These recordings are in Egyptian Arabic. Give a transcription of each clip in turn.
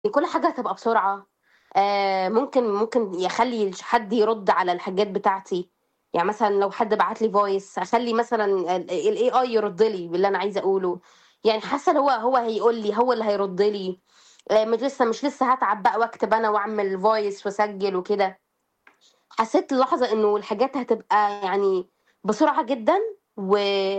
كل حاجة هتبقى بسرعة آه ممكن ممكن يخلي حد يرد على الحاجات بتاعتي يعني مثلا لو حد بعت لي فويس اخلي مثلا الاي اي يرد لي باللي انا عايزه اقوله يعني حاسه هو هو هيقول لي هو اللي هيرد لي آه، مش لسه مش لسه هتعب بقى واكتب انا واعمل فويس واسجل وكده حسيت لحظه انه الحاجات هتبقى يعني بسرعه جدا و...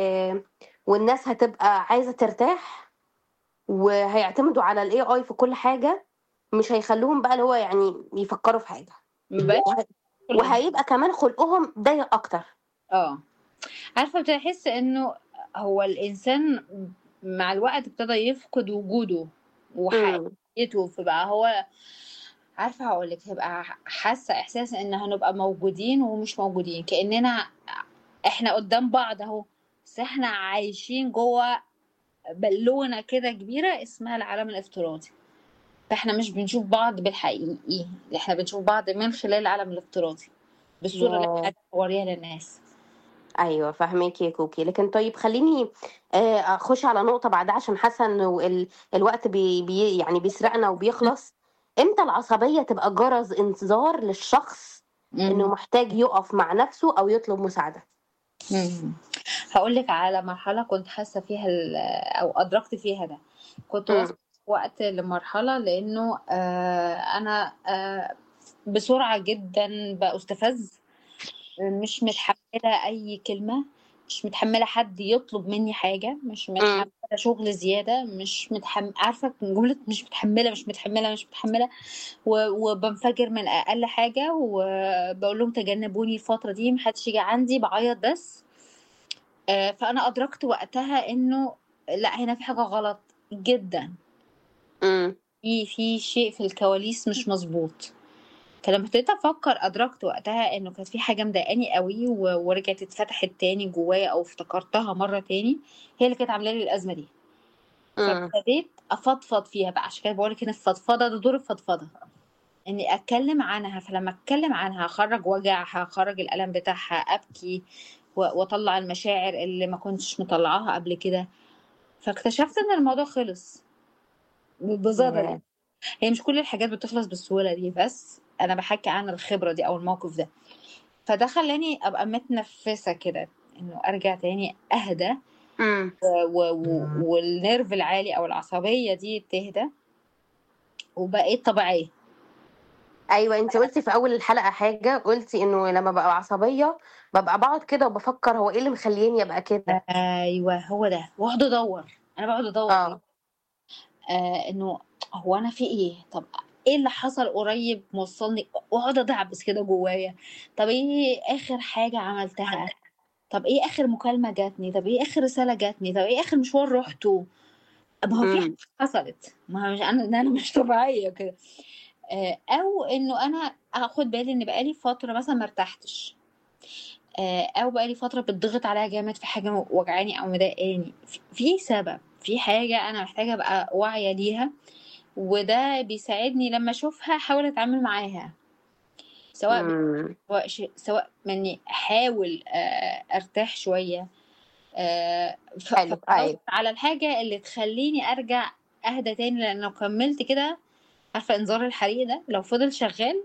والناس هتبقى عايزه ترتاح وهيعتمدوا على الاي اي في كل حاجه مش هيخلوهم بقى اللي هو يعني يفكروا في حاجه مبقاش وه... وهيبقى كمان خلقهم ضيق اكتر اه عارفة بتحس انه هو الانسان مع الوقت ابتدى يفقد وجوده امم وحقيقته فبقى هو عارفة هقولك هيبقى حاسة احساس ان هنبقى موجودين ومش موجودين كأننا احنا قدام بعض اهو بس احنا عايشين جوه بالونة كده كبيرة اسمها العالم الافتراضي فاحنا مش بنشوف بعض بالحقيقي احنا بنشوف بعض من خلال العالم الافتراضي بالصورة اللي احنا ياه بنوريها للناس ايوه فاهمك يا كوكي لكن طيب خليني آه، اخش على نقطه بعدها عشان حاسه انه ال... الوقت بي... بي... يعني بيسرقنا وبيخلص امتى العصبيه تبقى جرس انذار للشخص انه مم. محتاج يقف مع نفسه او يطلب مساعده مم. هقولك على مرحلة كنت حاسة فيها ال- أو أدركت فيها ده كنت امم واصلة وقت لمرحلة لأنه آه أنا آه بسرعة جدا بأستفز مش متحملة أي كلمة مش متحملة حد يطلب مني حاجة مش امم متحملة شغل زيادة مش متحملة عارفة جملة مش متحملة مش متحملة مش متحملة و... وبنفجر من أقل حاجة وبقول لهم تجنبوني الفترة دي محدش يجي عندي بعيط بس آه، فانا ادركت وقتها انه لا هنا في حاجه غلط جدا امم في في شيء في الكواليس مش مظبوط فلما ابتديت افكر ادركت وقتها انه كانت في حاجه مضايقاني قوي و- ورجعت اتفتحت تاني جوايا او افتكرتها مره تاني هي اللي كانت عامله لي الازمه دي امم فابتديت افضفض فيها بقى عشان كده بقول لك هنا الفضفضه ده دور الفضفضه اني اتكلم عنها فلما اتكلم عنها هخرج وجعها هخرج الالم بتاعها ابكي و- واطلع المشاعر اللي ما كنتش مطلعاها قبل كده فاكتشفت ان الموضوع خلص ببساطه ياه يعني هي مش كل الحاجات بتخلص بالسهوله دي بس انا بحكي عن الخبره دي او الموقف ده فده خلاني ابقى متنفسه كده انه ارجع تاني اهدى امم و... و... والنيرف العالي او العصبيه دي تهدى وبقيت طبيعيه ايوه انت قلتي في اول الحلقه حاجه قلتي انه لما ببقى عصبيه ببقى بقعد كده وبفكر هو ايه اللي مخليني ابقى كده ايوه هو ده واقعد ادور انا بقعد ادور ليه اه آه انه هو انا في ايه طب ايه اللي حصل قريب موصلني واقعد ادعبس كده جوايا طب ايه اخر حاجه عملتها طب ايه اخر مكالمه جاتني طب ايه اخر رساله جاتني طب ايه اخر مشوار رحته ما هو في حاجه امم حصلت ما هو مش انا إن انا مش طبيعيه كده آه او انه انا اخد بالي ان بقالي فتره مثلا ما ارتحتش آه، او بقالي فتره بتضغط عليا جامد في حاجه وجعاني او مضايقاني في في سبب في حاجه انا محتاجه ابقى واعيه ليها وده بيساعدني لما اشوفها احاول اتعامل معاها سواء ب- امم سواء ش- سواء مني احاول آه، ارتاح شويه آه، ف- حلو فبدور ايوه على الحاجه اللي تخليني ارجع اهدى تاني لان لو كملت كده عارفه انذار الحريق ده لو فضل شغال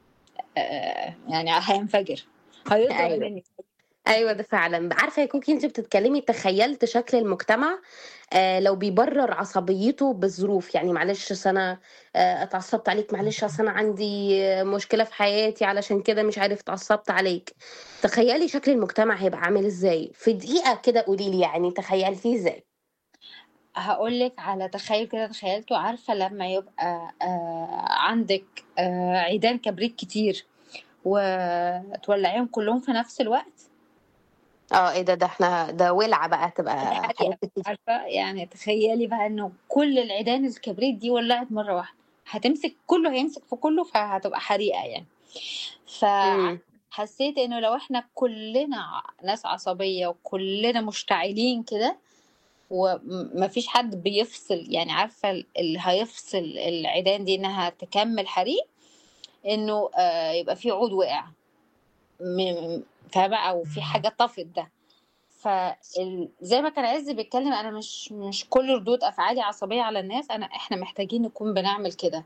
آه، يعني هينفجر هيضرب ايوه مني ايوه ده فعلا عارفه يا كوكي انت بتتكلمي تخيلت شكل المجتمع آه لو بيبرر عصبيته بالظروف يعني معلش أصل انا آه اتعصبت عليك معلش اصل انا عندي آه، مشكله في حياتي علشان كده مش عارف اتعصبت عليك تخيلي شكل المجتمع هيبقى عامل ازاي في دقيقه كده قولي لي يعني تخيلتيه ازاي هقول لك على تخيل كده تخيلته عارفة لما يبقى آه عندك آه عيدان كبريت كتير وتولعيهم كلهم في نفس الوقت اه ايه ده ده احنا ده ولعه بقى تبقى دي حريقة حاجات كتير عارفة يعني تخيلي بقى انه كل العيدان الكبريت دي ولعت مرة واحدة هتمسك كله هيمسك في كله فهتبقى حريقة يعني امم فحسيت انه لو احنا كلنا ع- ناس عصبية وكلنا مشتعلين كده ومفيش حد بيفصل يعني عارفة اللي هيفصل العيدان دي انها تكمل حريق انه آه يبقى في عود وقع م- فاهمة او في حاجة طفت ده فزي ما كان عز بيتكلم انا مش مش كل ردود افعالي عصبيه على الناس انا احنا محتاجين نكون بنعمل كده